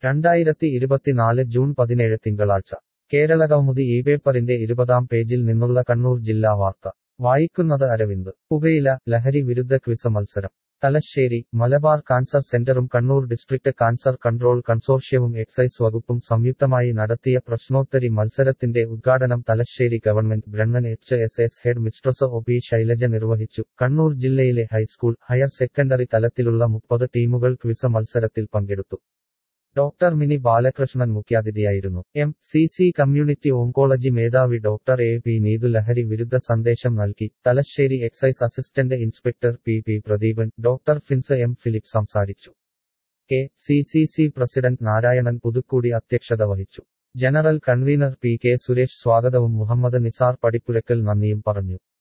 രണ്ടായിരത്തി ഇരുപത്തിനാല് ജൂൺ പതിനേഴ് തിങ്കളാഴ്ച കേരളകൗമുദി ഈ പേപ്പറിന്റെ ഇരുപതാം പേജിൽ നിന്നുള്ള കണ്ണൂർ ജില്ലാ വാർത്ത വായിക്കുന്നത് അരവിന്ദ് പുകയില ലഹരി വിരുദ്ധ ക്വിസ് മത്സരം തലശ്ശേരി മലബാർ കാൻസർ സെന്ററും കണ്ണൂർ ഡിസ്ട്രിക്ട് കാൻസർ കൺട്രോൾ കൺസോർഷ്യവും എക്സൈസ് വകുപ്പും സംയുക്തമായി നടത്തിയ പ്രശ്നോത്തരി മത്സരത്തിന്റെ ഉദ്ഘാടനം Thalassery government Brennen H S S head mistress O P Shailaja നിർവഹിച്ചു കണ്ണൂർ ജില്ലയിലെ ഹൈസ്കൂൾ ഹയർ സെക്കൻഡറി തലത്തിലുള്ള മുപ്പത് ടീമുകൾ ക്വിസ് മത്സരത്തിൽ പങ്കെടുത്തു ഡോക്ടർ മിനി ബാലകൃഷ്ണൻ മുഖ്യാതിഥിയായിരുന്നു M C C community oncology മേധാവി ഡോക്ടർ എ പി നീതു ലഹരി വിരുദ്ധ സന്ദേശം നൽകി Thalassery excise assistant inspector P P Pradeepan doctor Fins M Philip സംസാരിച്ചു K C C C president Narayanan Puthukudi അധ്യക്ഷത വഹിച്ചു general convener P K Suresh സ്വാഗതവും മുഹമ്മദ് നിസാർ പടിപ്പുരക്കൽ നന്ദിയും പറഞ്ഞു